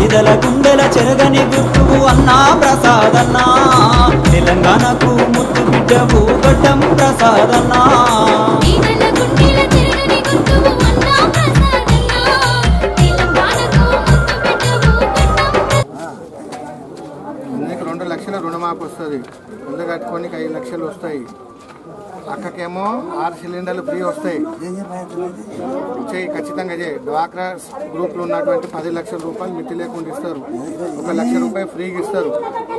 పేదల గుండెల చెరగని గుర్తువు అన్నా ప్రసాదన్నా తెలంగాణకు ముద్దు బిడ్డవు గడ్డం ప్రసాదన్నా ఈదల గుండెల తిరగని గుర్తువు అన్నా ప్రసాదన్నా తెలంగాణకు ముద్దు పెట్టవు గడ్డం నీకు రెండు లక్షల రుణమాఫీ వస్తుంది ముందు కట్టుకోనికి ఐదు లక్షలు వస్తాయి అక్కకేమో ఆరు సిలిండర్లు ఫ్రీ వస్తాయి చేయి ఖచ్చితంగా చేయి డ్వాక్రా గ్రూప్లో ఉన్నటువంటి పది లక్షల రూపాయలు మిట్టి లేకుండా ఇస్తారు ఒక లక్ష రూపాయలు ఫ్రీగా ఇస్తారు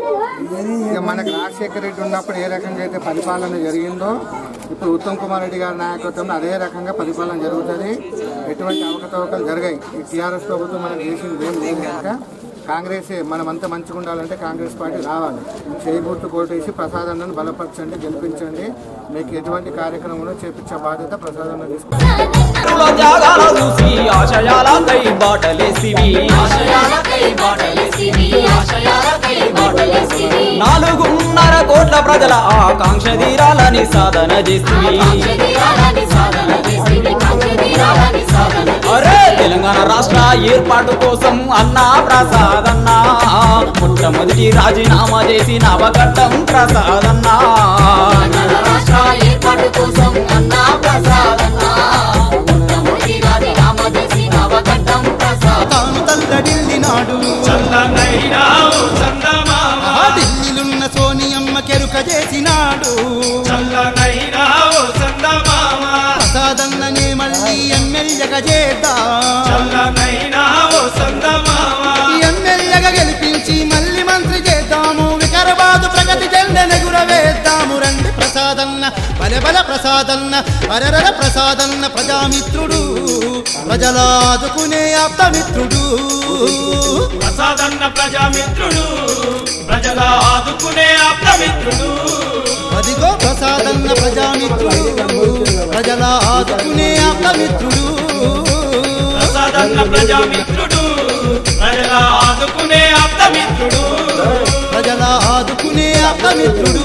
ఇక మనకు రాజశేఖర రెడ్డి ఉన్నప్పుడు ఏ రకంగా అయితే పరిపాలన జరిగిందో ఇప్పుడు ఉత్తమ్ కుమార్ రెడ్డి గారి నాయకత్వంలో అదే రకంగా పరిపాలన జరుగుతుంది ఎటువంటి అవకతవకలు జరిగాయి ఈ టీఆర్ఎస్ ప్రభుత్వం మనం చేసింది ఏం లేదు కనుక కాంగ్రెస్ మనమంతా మంచిగా ఉండాలంటే కాంగ్రెస్ పార్టీ రావాలి చేయబూర్తు కోటేసి ప్రసాదాన్ని బలపరచండి గెలిపించండి మీకు ఎటువంటి కార్యక్రమంలో చేపించే బాధ్యత ప్రసాదాన్ని తీసుకుంటాం రుల త్యాగాల చూసి ఆశయాలకై బాటలేసివి ఆశయాలకై బాటలేసివి ఆశయాలకై బాటలేసివి నాలుగున్నర కోట్ల ప్రజల ఆకాంక్ష తీరాలని సాధన చేసివి కాంక్షదీరాలని సాధన చేసివి కాంక్షదీరాలని సాధన అరే తెలంగాణ రాష్ట్ర ఏర్పాటు కోసం అన్నా ప్రసాదన్నా మొట్టమొదటి రాజీనామా చేసి నవగడ్డం ప్రసాదన్నా తెలంగాణ రాష్ట్ర ఏర్పాటు కోసం అన్నా ప్రసాదన్నా మొట్టమొదటి రాజీనామా చేసి నవగడ్డం ప్రసాద్ తాను తల్లడిల్లినాడు చల్లనైనావు చందమామ ఆ ఢిల్లీలున్న సోనియమ్మ కెరుక చేసినాడు చల్లనైనావు చందమామ ప్రసాదన్ననే మళ్ళీ ఎమ్మెల్యేగా చేద్దాం చల్లనైనావు చందమామ ఎమ్మెల్యేగా గెలిపించి మళ్ళీ మంత్రి చేద్దాము వికారాబాద్ ప్రగతి జెండనెగురవేద్దాము రండి ప్రసాదన్న బల బల ప్రసాదన్న వరరర ప్రసాదన్న ప్రజామిత్రుడు ప్రజలాదుకునే ఆప్తమిత్రుడు ప్రసాదన్న ప్రజామిత్రుడు ప్రజల ఆదుకునే ఆప్తమిత్రుడు అదిగో ప్రసాదన్న ప్రజామిత్రుడు ప్రజల ఆదుకునే ఆప్తమిత్రుడు ప్రసాదన్న ప్రజామిత్రుడు ప్రజల ఆదుకునే ఆప్తమిత్రుడు ప్రజల ఆదుకునే ఆప్తమిత్రుడు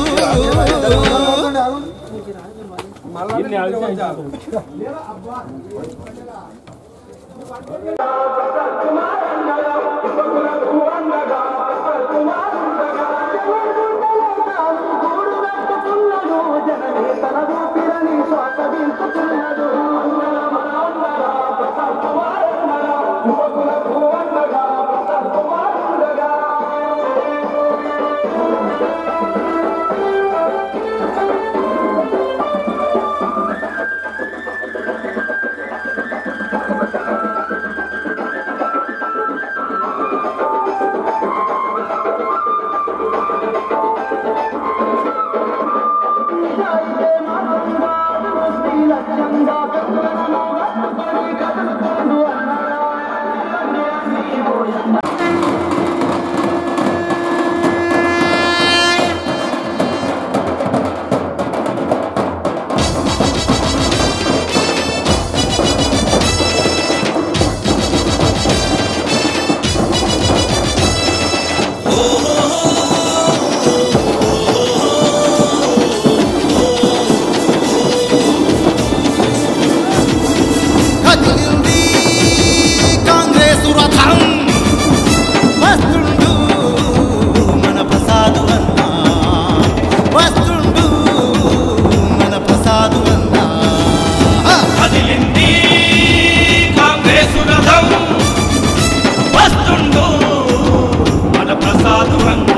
కదిలింది కాంగ్రెసు రథం వస్తుండు మన ప్రసాదు అన్నా వస్తుండు మన ప్రసాదు అన్నా కదిలింది కాంగ్రెసు రథం వస్తుండు మన ప్రసాదు రంగా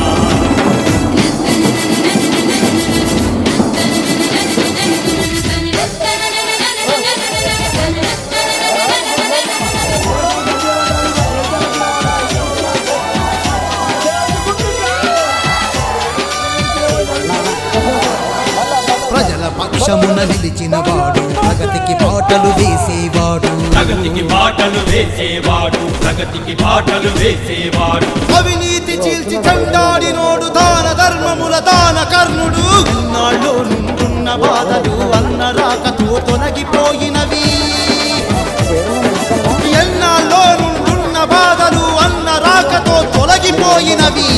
ప్రజల పక్షమున నిలిచిన వాడు ప్రగతికి బాటలు వేసేవాడు ప్రగతికి బాటలు వేసేవాడు ప్రగతికి బాటలు వేసేవాడు అవినీతి చీల్చి చండాడినోడు దాన ధర్మముల దాన కర్ణుడు ఎన్నాళ్ళు నుండున్న బాధలు అన్న రాకతో తొలగిపోయినవి ఎన్నాళ్ళో నుండున్న బాధలు అన్న రాకతో తొలగిపోయినవి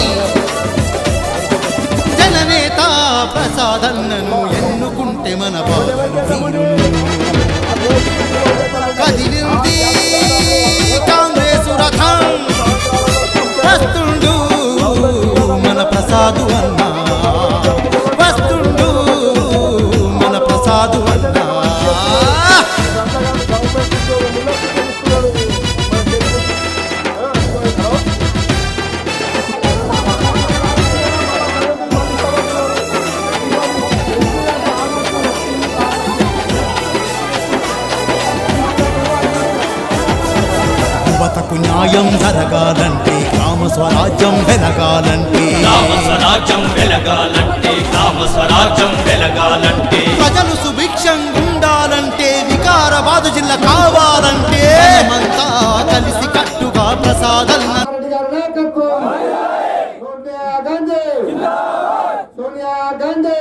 జననేత ప్రసాదన్నను ఎన్నుకుంటే మన బాధలు తీరును. కదిలింది కాంగ్రెసు రథం ప్రసాదు అన్నా వస్తుండు మన ప్రసాదు అన్నా యువతకు న్యాయం జరగాలంటే గ్రామ స్వరాజ్యం వెలగాలంటే గ్రామ స్వరాజ్యం వెలగాలంటే గ్రామ స్వరాజ్యం వెలగాలంటే ప్రజలు సుభిక్షంగా ఉండాలంటే వికారాబాద్ జిల్లా కావాలంటే మనమంతా కలిసి కట్టుగా ప్రసాదన్న రెడ్డి గారి నాయకత్వం సోనియా గాంధీ సోనియా గాంధీ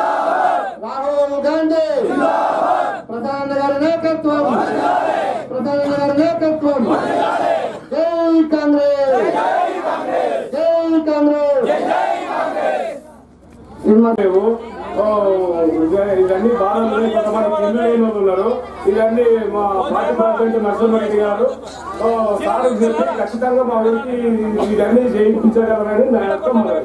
రాహుల్ గాంధీ ప్రధాని గారి నాయకత్వం ప్రధాని గారి నాయకత్వం జై కాంగ్రెస్ జై కాంగ్రెస్ సినిమా లేవు ఓ, ఇద- ఇవన్నీ బాధలు లేని కొంతమంది ఇల్లు లేని వాళ్ళు ఉన్నారు ఇవన్నీ మా పార్టీ ప్రెసిడెంట్ నరసింహారెడ్డి గారు ఓ, సార్ చెప్పి ఖచ్చితంగా మా ఊరికి ఇవన్నీ చేయించగలరని నా యొక్క మనవి.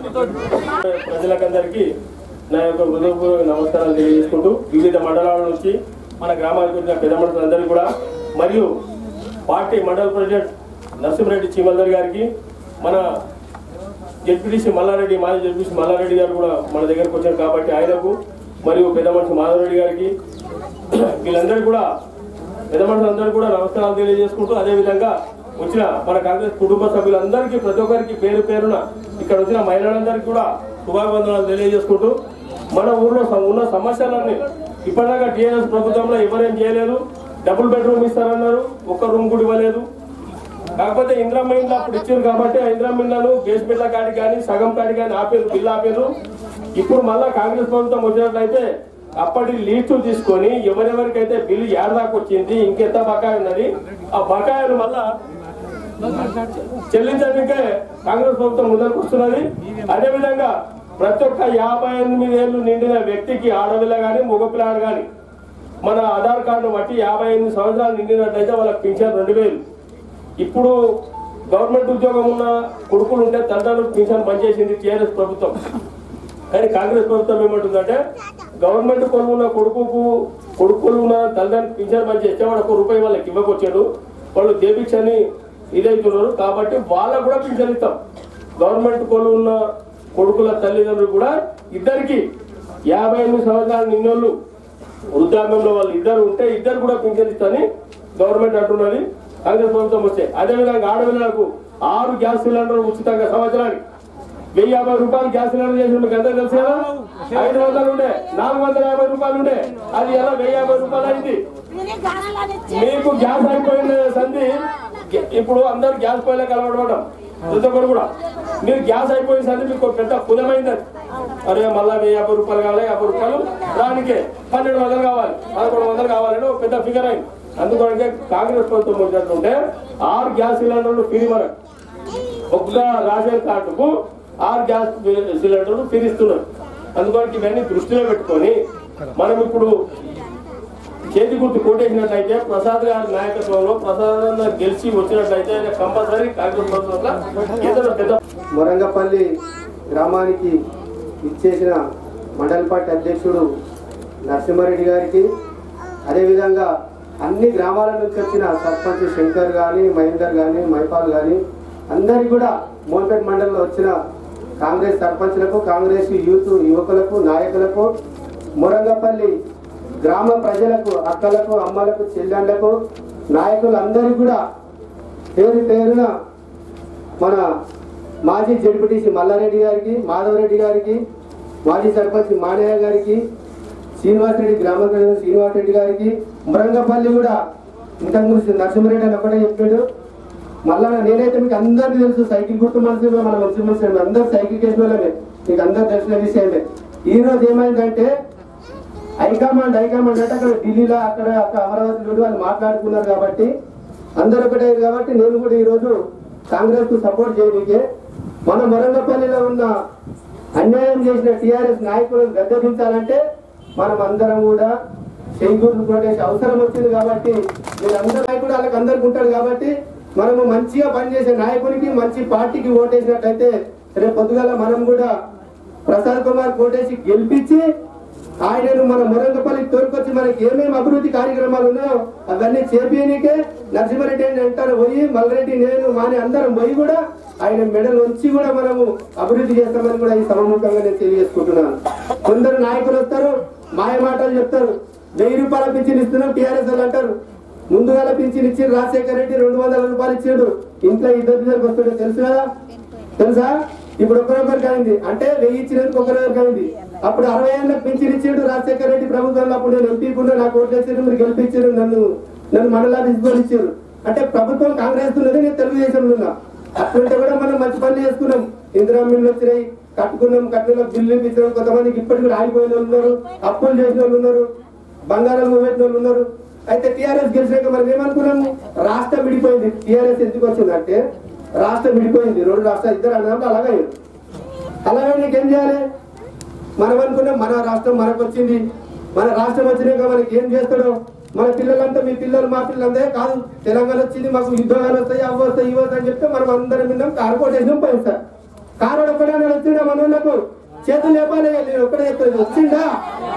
ప్రజలకందరికీ నా యొక్క హృదయపూర్వక నమస్కారాలు తెలియజేసుకుంటూ వివిధ మండలాల నుంచి మన గ్రామానికి వచ్చిన పెద్ద మనుషులందరికీ కూడా మరియు పార్టీ మండల ప్రెసిడెంట్ నరసింహారెడ్డి చీమల్దర్ గారికి మన జడ్పీటీసీ మల్లారెడ్డి మాజీ జడ్పీటీసీ మల్లారెడ్డి గారు కూడా మన దగ్గరకు వచ్చారు కాబట్టి ఆయనకు మరియు పెద్ద మనిషి మాధవరెడ్డి గారికి వీళ్ళందరూ కూడా పెద్ద మనుషులందరూ కూడా నమస్కారాలు తెలియజేసుకుంటూ అదే విధంగా వచ్చిన మన కాంగ్రెస్ కుటుంబ సభ్యులందరికీ ప్రతి ఒక్కరికి పేరు పేరున ఇక్కడ వచ్చిన మహిళలందరికీ కూడా శుభాభివందనాలు తెలియజేసుకుంటూ మన ఊర్లో స- ఉన్న సమస్యలన్నీ ఇప్పటిదాకా టీఆర్ఎస్ ప్రభుత్వంలో ఎవరేం చేయలేదు డబుల్ బెడ్రూమ్ ఇస్తారన్నారు ఒక్క రూమ్ కూడా ఇవ్వలేదు కాకపోతే ఇంద్రమ్మ ఇండ్లు అప్పుడు ఇచ్చారు కాబట్టి ఆ ఇంద్రమ్మ ఇండ్లను బేస్మెంట్ల కాడికి కానీ సగం కాడికి కానీ ఆపేరు బిల్లు ఆపేరు ఇప్పుడు మళ్ళా కాంగ్రెస్ ప్రభుత్వం వచ్చినట్లయితే అప్పటి లీస్టు తీసుకొని ఎవరెవరికైతే బిల్లు ఏడాదాకా వచ్చింది ఇంకెంత బకాయి ఉన్నది ఆ బకాయిలు మళ్ళా చెల్లించడానికే కాంగ్రెస్ ప్రభుత్వం ముందరకు వస్తున్నది అదేవిధంగా ప్రతి ఒక్క యాభై ఎనిమిది ఏళ్ళు నిండిన వ్యక్తికి ఆడపిల్ల కానీ మగపిల్లాడు కానీ మన ఆధార్ కార్డు బట్టి యాభై ఎనిమిది సంవత్సరాలు నిండినట్లయితే వాళ్ళకి పింఛన్ రెండు వేలు ఇప్పుడు గవర్నమెంట్ ఉద్యోగం ఉన్న కొడుకులు ఉంటే తండ్రులకు పింఛన్ పనిచేసింది టీఆర్ఎస్ ప్రభుత్వం కానీ కాంగ్రెస్ ప్రభుత్వం ఏమంటుందంటే గవర్నమెంట్ కొనుక్కున్న కొడుకుకు కొడుకులు ఉన్న తల్లిదండ్రులకు పింఛన్ పనిచేస్తే వాడు ఒక రూపాయి వాళ్ళకి ఇవ్వకొచ్చాడు వాళ్ళు దేభిక్షని ఇదైతున్నారు కాబట్టి వాళ్ళకు కూడా పింఛన్ ఇస్తాం గవర్నమెంట్ కొలు ఉన్న కొడుకుల తల్లిదండ్రులు కూడా ఇద్దరికి యాభై ఎనిమిది సంవత్సరాల నిన్నోళ్ళు వృద్ధాప్యంలో వాళ్ళు ఇద్దరు ఉంటే ఇద్దరు కూడా పింఛన్ ఇస్తారని గవర్నమెంట్ అంటున్నది కాంగ్రెస్ ప్రభుత్వం వస్తే అదేవిధంగా ఆడపిల్లలకు ఆరు గ్యాస్ సిలిండర్ ఉచితంగా సంవత్సరానికి వెయ్యి యాభై రూపాయలు గ్యాస్ సిలిండర్ చేసి మీకు అందరూ తెలుసు కదా ఐదు వందలు ఉండే నాలుగు వందల యాభై రూపాయలు ఉండే అది ఎలా వెయ్యి యాభై రూపాయలు అయింది మీకు గ్యాస్ అయిపోయిన సంధి ఇప్పుడు అందరు గ్యాస్ పొయ్యిలో కలవడం ప్రతి ఒక్కరు కూడా మీరు గ్యాస్ అయిపోయిన సంధి మీకు ఒక పెద్ద పులమైంది అది అరే మళ్ళా వెయ్యి యాభై రూపాయలు కావాలి యాభై రూపాయలు దానికే పన్నెండు వందలు కావాలి పదకొండు వందలు కావాలని ఒక పెద్ద ఫిగర్ అయింది అందుకని కాంగ్రెస్ ప్రభుత్వం వచ్చినట్టుంటే ఆరు గ్యాస్ సిలిండర్లు ఫ్రీ మనకు ఒక్క రేషన్ కార్డుకు ఆరు గ్యాస్ సిలిండర్లు ఫిరిస్తున్నారు అందుకని ఇవన్నీ దృష్టిలో పెట్టుకొని మనం ఇప్పుడు చేతి గుర్తు కోటేసినట్లయితే ప్రసాద్ గారి నాయకత్వంలో ప్రసాద్ అన్న గెలిచి వచ్చినట్లయితే ఆయన కంపల్సరీ కాంగ్రెస్ ప్రభుత్వంలో ఏదైనా పెద్ద మొరంగపల్లి గ్రామానికి ఇచ్చేసిన మండల పార్టీ అధ్యక్షుడు నరసింహారెడ్డి గారికి అదేవిధంగా అన్ని గ్రామాల నుంచి వచ్చిన సర్పంచ్ శంకర్ కానీ మహేందర్ కానీ మైపాల్ కానీ అందరికీ కూడా మోన్పేట్ మండలంలో వచ్చిన కాంగ్రెస్ సర్పంచ్లకు కాంగ్రెస్ యూత్ యువకులకు నాయకులకు మొరంగపల్లి గ్రామ ప్రజలకు అక్కలకు అమ్మలకు చెల్లెళ్లకు నాయకులందరికీ కూడా పేరు పేరున మన మాజీ జడ్పీటీసీ మల్లారెడ్డి గారికి మాధవరెడ్డి గారికి మాజీ సర్పంచ్ మానయ్య గారికి శ్రీనివాసరెడ్డి గ్రామ ప్రజలు శ్రీనివాసరెడ్డి గారికి మురంగపల్లి కూడా ఇంతకుముందు నరసింహారెడ్డి అని ఒకటే చెప్పాడు మళ్ళా నేనైతే మీకు అందరికీ తెలుసు సైకిల్ గుర్తు మనసు మన మంచి మనిషి అందరు సైకిల్ కేసు వాళ్ళమే మీకు అందరు తెలిసిన విషయమే ఈ రోజు ఏమైందంటే హైకమాండ్ హైకమాండ్ అంటే అక్కడ ఢిల్లీలో అక్కడ అక్కడ అమరావతిలో వాళ్ళు మాట్లాడుకున్నారు కాబట్టి అందరూ ఒకటే కాబట్టి నేను కూడా ఈ రోజు కాంగ్రెస్ కు సపోర్ట్ చేయడానికే మన మొరంగపల్లిలో ఉన్న అన్యాయం చేసిన టిఆర్ఎస్ నాయకులను గద్దెదించాలంటే మనం అందరం కూడా చేకూరు కొట్టేసి అవసరం వచ్చింది కాబట్టి మీరు అందరూ నాయకుడు వాళ్ళకి అందరికి ఉంటారు కాబట్టి మనము మంచిగా పనిచేసే నాయకునికి మంచి పార్టీకి ఓటేసినట్లయితే రేపు పొద్దుగాల మనం కూడా ప్రసాద్ కుమార్ కోటేసి గెలిపించి ఆయనను మన మురంగపల్లికి తోడుకొచ్చి మనకి ఏమేమి అభివృద్ధి కార్యక్రమాలు ఉన్నాయో అవన్నీ చేపియనికే నరసింహారెడ్డి అని అంటారు పోయి మల్రెడ్డి నేను మాని అందరం పోయి కూడా ఆయన మెడల్ ఉంచి కూడా మనము అభివృద్ధి చేస్తామని కూడా ఈ సభముఖంగా నేను తెలియజేసుకుంటున్నాను కొందరు నాయకులు వస్తారు మాయ మాటలు చెప్తారు వెయ్యి రూపాయల పింఛన్ ఇస్తున్నాం టీఆర్ఎస్ వాళ్ళు అంటారు ముందుగా పింఛన్ ఇచ్చి రాజశేఖర రెడ్డి రెండు వందల రూపాయలు ఇచ్చాడు ఇంట్లో ఇద్దరు ఇద్దరికి వస్తుండే తెలుసు కదా తెలుసా ఇప్పుడు ఒకరొకరికి అయింది అంటే వెయ్యి ఇచ్చినందుకు ఒకరొకరికి అయింది అప్పుడు అరవై ఏళ్ళకి పింఛన్ ఇచ్చాడు రాజశేఖర రెడ్డి ప్రభుత్వంలో అప్పుడు నేను ఎంపీ కూడా నాకు ఓట్లు వేసారు మీరు గెలిపించారు నన్ను నన్ను మండలాభివృద్ధి ఇచ్చారు అంటే ప్రభుత్వం కాంగ్రెస్ ఉన్నది నేను తెలుగుదేశంలో ఉన్నా అట్లుంటే కూడా మనం మంచి పనులు చేసుకున్నాం ఇందిరా మిల్లు వచ్చినాయి కట్టుకున్నాం కట్టిన బిల్లు ఇప్పించాం కొంతమందికి ఇప్పటికి కూడా ఆగిపోయిన వాళ్ళు ఉన్నారు అప్పులు చేసిన వాళ్ళు ఉన్నారు బంగారం పెట్టిన వాళ్ళు ఉన్నారు అయితే టీఆర్ఎస్ గెలిచాక మనం ఏమనుకున్నాము రాష్ట్రం విడిపోయింది టీఆర్ఎస్ ఎందుకు వచ్చిందంటే రాష్ట్రం విడిపోయింది రెండు రాష్ట్రాలు ఇద్దరు అన్నప్పుడు అలాగే అలాగే నీకేం చేయాలి మనం అనుకున్నాం మన రాష్ట్రం మనకు వచ్చింది మన రాష్ట్రం వచ్చినాక మనకి ఏం చేస్తాడో మన పిల్లలంతా మీ పిల్లలు మా పిల్లలందే కాదు తెలంగాణ వచ్చింది మాకు యుద్ధాలు వస్తాయి అవి వస్తాయి ఇవి వస్తాయి అని చెప్తే మనం అందరం విన్నాం కారు కొట్టేసినాం పోయింది సార్ కారు ఒక్కడే వచ్చిండా మన వాళ్ళకు చేతులు లేపాలి నేను ఒక్కడే చెప్తాను వచ్చిందా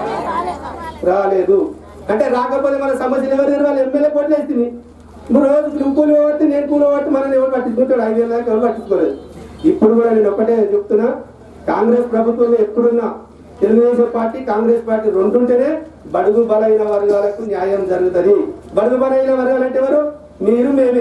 రాలేదు అంటే రాకపోతే మన సమస్యలు ఎవరు తెరవాలి ఎమ్మెల్యే కోట్లు వేస్తుంది ఇప్పుడు రోజు నువ్వు కూలి పోగొట్టి నేను కూలి పోగొట్టి మనల్ని ఎవరు పట్టించుకుంటాడు ఐదు వేల దాకా ఎవరు పట్టించుకోలేదు ఇప్పుడు కూడా నేను ఒకటే చెప్తున్నా కాంగ్రెస్ ప్రభుత్వంలో ఎప్పుడున్నా తెలుగుదేశం పార్టీ కాంగ్రెస్ పార్టీ రెండు ఉంటేనే బడుగు బలైన వర్గాలకు న్యాయం జరుగుతుంది బడుగు బలైన వర్గాలు అంటే ఎవరు మీరు మేమే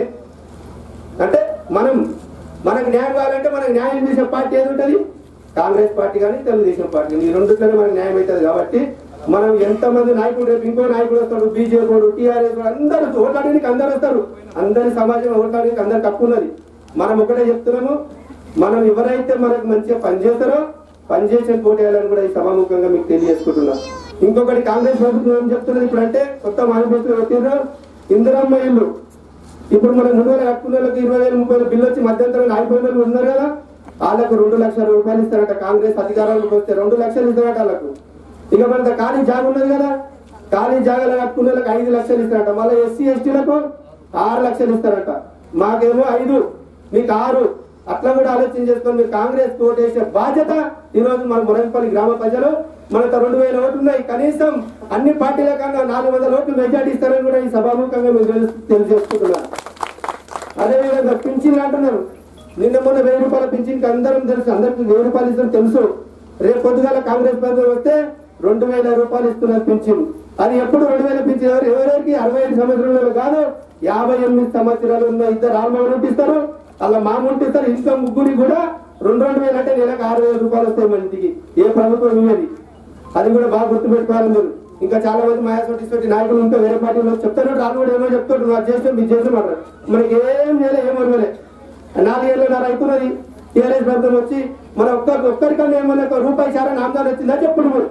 అంటే మనం మనకు న్యాయం కావాలంటే మనకు న్యాయం చేసే పార్టీ ఏది ఉంటుంది కాంగ్రెస్ పార్టీ కానీ తెలుగుదేశం పార్టీ కానీ. ఈ రెండుట్లోనే మనకు న్యాయం అవుతుంది కాబట్టి మనం ఎంతమంది నాయకుడు రేపు ఇంకో నాయకుడు వస్తాడు బీజేపీ వాడు టీఆర్ఎస్ వాడు అందరూ ఓట్లాడడానికి అందరు వస్తారు అందరి సమాజం ఓట్లాడడానికి అందరు తక్కువ ఉన్నది మనం ఒకటే చెప్తున్నాము మనం ఎవరైతే మనకు మంచిగా పనిచేస్తారో పనిచేసే పోటీయాలని కూడా ఈ సభాముఖంగా మీకు తెలియజేసుకుంటున్నా ఇంకొకటి కాంగ్రెస్ ప్రభుత్వం ఏం చెప్తున్నది ఇప్పుడు అంటే కొత్త మేనిఫెస్టో పెట్టిండ్రు ఇందిరమ్మ ఇల్లు ఇప్పుడు మనం ముందు వేల కట్టుకున్న వాళ్ళకి ఇరవై వేల ముప్పై వేల బిల్లు వచ్చి మధ్యంతరం ఆగిపోయిన వాళ్ళు ఉన్నారు కదా వాళ్ళకు రెండు లక్షల రూపాయలు ఇస్తారట కాంగ్రెస్ అధికారంలోకి వస్తే రెండు లక్షలు ఇస్తారట వాళ్ళకు ఇక మన ఖాళీ జాగ ఉన్నది కదా ఖాళీ జాగాలో కట్టుకున్న వాళ్ళకి ఐదు లక్షలు ఇస్తారట మళ్ళీ ఎస్సీ ఎస్టీలకు ఆరు లక్షలు ఇస్తారట మాకేమో ఐదు మీకు ఆరు అట్లా కూడా ఆలోచన చేసుకొని మీరు కాంగ్రెస్ ఓటేసే బాధ్యత ఈ రోజు మన మురంపల్లి గ్రామ ప్రజలు మనకు రెండు వేల ఓట్లు ఉన్నాయి కనీసం అన్ని పార్టీల కన్నా నాలుగు వందల ఓట్లు మెజార్టీ ఇస్తారని కూడా ఈ సభాముఖంగా మీరు తెలుసు తెలియజేసుకుంటున్నారు అదేవిధంగా పింఛన్లు అంటున్నారు నిన్న మొన్న వెయ్యి రూపాయల పింఛన్కి అందరం తెలుసు అందరికి వెయ్యి రూపాయలు ఇస్తాం తెలుసు రేపు పొద్దుగాల కాంగ్రెస్ ప్రభుత్వం వస్తే రెండు వేల రూపాయలు ఇస్తున్నారు పింఛన్ అది ఎప్పుడు రెండు వేల పింఛన్ ఎవరు ఎవరెవరికి అరవై ఐదు సంవత్సరాలు కాదు యాభై ఎనిమిది సంవత్సరాలు ఉన్న ఇద్దరు ఆల్మగలు ఇస్తారు అలా మామూలు ఇస్తారు ఇంకా ముగ్గురి కూడా రెండు రెండు వేలు అంటే నెలకు ఆరు వేల రూపాయలు వస్తాయి మన ఇంటికి ఏ ప్రభుత్వం ఇవ్వది అది కూడా బాగా గుర్తుపెట్టుకోవాలి మీరు ఇంకా చాలా మంది మాయాసోటి నాయకులు ఇంకా వేరే పార్టీలో చెప్తారు రాను కూడా ఏమో చెప్తాడు నాకు చేస్తే మీరు చేస్తామంటారు మనకి ఏం చేయలే ఏం అడగలే నాలుగేళ్ళ రైతున్నది టీఆర్ఎస్ ప్రభుత్వం వచ్చి మన ఒక్క ఒక్కరికన్నా ఏమన్నా ఒక రూపాయి సారా నామదాలు వచ్చిందా చెప్పుడు మీరు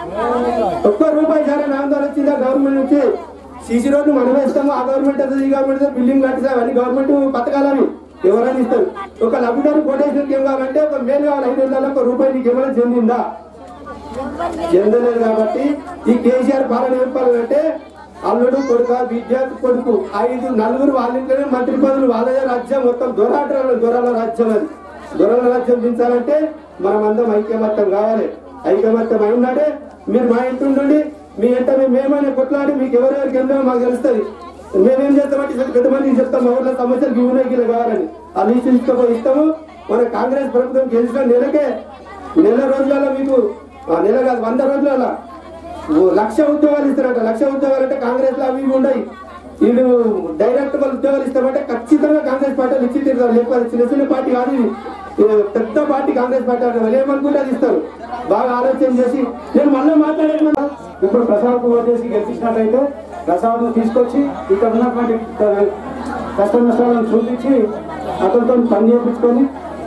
ఒక్క రూపాయి సారా నామదాలు వచ్చిందా గవర్నమెంట్ నుంచి సీసీ రోడ్డు మనం వేస్తాము ఆ గవర్నమెంట్ వస్తుంది ఈ గవర్నమెంట్ వస్తుంది, బిల్డింగ్ కట్టిస్తాం అవన్నీ గవర్నమెంట్ పథకాలని ఎవరైనా ఇస్తారు ఒక లబ్ధిదారు కోటేశ్వరికి ఏం కావాలంటే ఒక మేలు కావాలి ఐదు వందల ఒక రూపాయి నీకు ఏమైనా చెందిందా చెందలేదు కాబట్టి ఈ కేసీఆర్ పాలన ఏం పాలన అంటే అల్లుడు కొడుక విద్యార్థి కొడుకు ఐదు నలుగురు వాళ్ళ ఇంట్లోనే మంత్రి పదవులు వాళ్ళదే రాజ్యం మొత్తం దొరాట దొరల రాజ్యం అది దొరల రాజ్యం దించాలంటే మనం అందరం ఐక్యమత్యం కావాలి ఐకమత్యం అయినాడే మీరు మా ఇంటి నుండి మీ ఇంట మేము మేమైనా కొట్లాడి మీకు ఎవరెవరికి ఎంతో మాకు తెలుస్తుంది మేమేం చేస్తామంటే ఇక్కడ పెద్ద మందికి చెప్తాం మా ఊర్లో సమస్యలు ఇవి ఉన్నాయి ఇలా కావాలని ఆ లిస్ట్ తీసుకొని ఇస్తాము మన కాంగ్రెస్ ప్రభుత్వం గెలిచిన నెలకే నెల రోజులలో మీకు ఆ నెల కాదు వంద రోజులలో ఓ లక్ష ఉద్యోగాలు ఇస్తారట లక్ష ఉద్యోగాలు అంటే కాంగ్రెస్ లో అవి ఇవి ఉన్నాయి వీళ్ళు డైరెక్ట్ వాళ్ళు ఉద్యోగాలు ఇస్తామంటే ఖచ్చితంగా కాంగ్రెస్ పార్టీలు ఇచ్చి తీరుతారు లేకపోతే చిన్న చిన్న పార్టీ కాదు ఇది. ఇది పెద్ద పార్టీ కాంగ్రెస్ పార్టీ అంటే వాళ్ళు ఏమనుకుంటే అది ఇస్తారు బాగా ఆలోచన చేసి నేను మళ్ళీ మాట్లాడాను ఇప్పుడు ప్రసాద్ ఓటు చేసి గెలిపించినట్లయితే ప్రసాద్ తీసుకొచ్చి ఇక్కడ ఉన్నటువంటి కష్ట నష్టాలను చూపించి అతనితో పని చేయించుకొని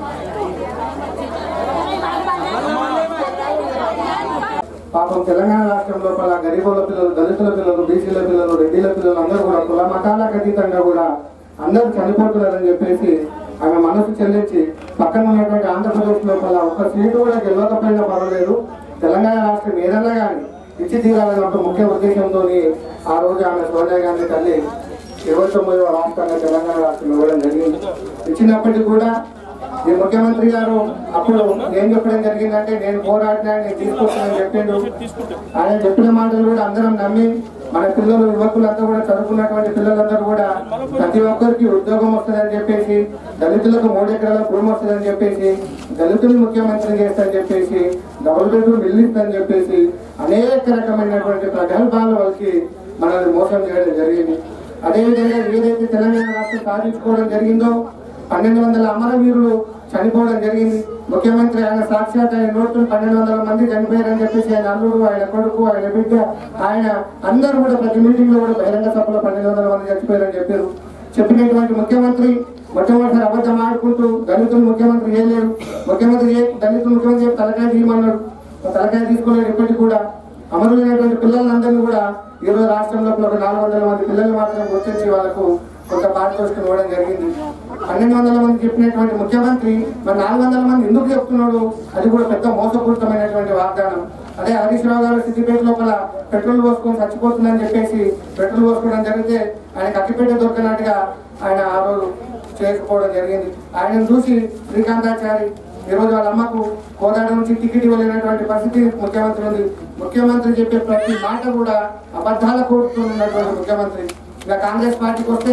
పాపం తెలంగాణ రాష్ట్రం లోపల గరీబుల పిల్లలు దళితుల పిల్లలు బీసీల పిల్లలు రెడ్డిల పిల్లలు అందరూ కూడా కుల మతాలకు అతీతంగా కూడా అందరూ చనిపోతున్నారని చెప్పేసి ఆమె మనసు చెల్లించి పక్కన ఉన్నటువంటి ఆంధ్రప్రదేశ్ లోపల ఒక్క సీటు కూడా గెలవకపోయినా పర్వాలేదు తెలంగాణ రాష్ట్రం ఏదన్నా కానీ ఇచ్చి తీరాలన్న ఒక ముఖ్య ఉద్దేశంతో ఆ రోజు ఆమె సోనియా గాంధీ తల్లి ఇరవై తొమ్మిదవ రాష్ట్రంగా తెలంగాణ రాష్ట్రం ఇవ్వడం జరిగింది ఇచ్చినప్పటికీ కూడా ఈ ముఖ్యమంత్రి గారు అప్పుడు ఏం చెప్పడం జరిగిందంటే నేను పోరాడినా నేను తీసుకొస్తానని చెప్పిండు ఆయన చెప్పిన మాటలు కూడా అందరం నమ్మి మన పిల్లలు యువకులంతా కూడా చదువుకున్నటువంటి పిల్లలందరూ కూడా ప్రతి ఒక్కరికి ఉద్యోగం వస్తుందని చెప్పేసి దళితులకు మూడు ఎకరాల భూమి వస్తుందని చెప్పేసి దళితులు ముఖ్యమంత్రి చేస్తారని చెప్పేసి డబుల్ బెడ్రూమ్ ఇల్లు ఇస్తుందని చెప్పేసి అనేక రకమైనటువంటి ప్రగల్భాల వాళ్ళకి మనల్ని మోసం చేయడం జరిగింది అదేవిధంగా ఏదైతే తెలంగాణ రాష్ట్రం సాధించుకోవడం జరిగిందో పన్నెండు వందల అమరవీరులు చనిపోవడం జరిగింది ముఖ్యమంత్రి ఆయన సాక్షాత్ ఆయన నోట్లు పన్నెండు వందల మంది చనిపోయారని చెప్పేసి ఆయన అల్లుడు ఆయన కొడుకు ఆయన బిడ్డ ఆయన అందరూ కూడా ప్రతి మీటింగ్ లో కూడా బహిరంగ సభలో పన్నెండు వందల మంది చనిపోయారని చెప్పారు చెప్పినటువంటి ముఖ్యమంత్రి మొట్టమొదటిసారి అబద్ధం ఆడుకుంటూ దళితులు ముఖ్యమంత్రి చేయలేరు ముఖ్యమంత్రి చే- దళితులు ముఖ్యమంత్రి చెప్పి తలకాయ తీయమన్నాడు ఆ తలకాయ తీసుకోలేడు ఇప్పటికి కూడా అమరులైనటువంటి పిల్లలందరినీ కూడా ఈ రోజు రాష్ట్రంలో ఒక నాలుగు వందల మంది పిల్లలు మాత్రం గుర్తించి వాళ్ళకు కొంత పారితోషికం ఇవ్వడం జరిగింది పన్నెండు వందల మంది చెప్పినటువంటి ముఖ్యమంత్రి మరి నాలుగు వందల మంది ఎందుకు చెప్తున్నాడు అది కూడా పెద్ద మోసపూరితమైనటువంటి వాగ్దానం అదే హరీష్ రావు గారు సిద్దిపేట లోపల పెట్రోల్ పోసుకొని చచ్చిపోతుందని చెప్పేసి పెట్రోల్ పోసుకోవడం జరిగితే ఆయన కక్కిపేట దొరికినట్టుగా ఆయన ఆ రోజు చేయకపోవడం జరిగింది ఆయనను చూసి శ్రీకాంతాచారి ఈ రోజు వాళ్ళ అమ్మకు కోదాడ నుంచి టికెట్ ఇవ్వలేనటువంటి పరిస్థితి ముఖ్యమంత్రి ఉంది ముఖ్యమంత్రి చెప్పే ప్రతి మాట కూడా అబద్ధాల కూడుతున్నటువంటి ముఖ్యమంత్రి ఇక కాంగ్రెస్ పార్టీకి వస్తే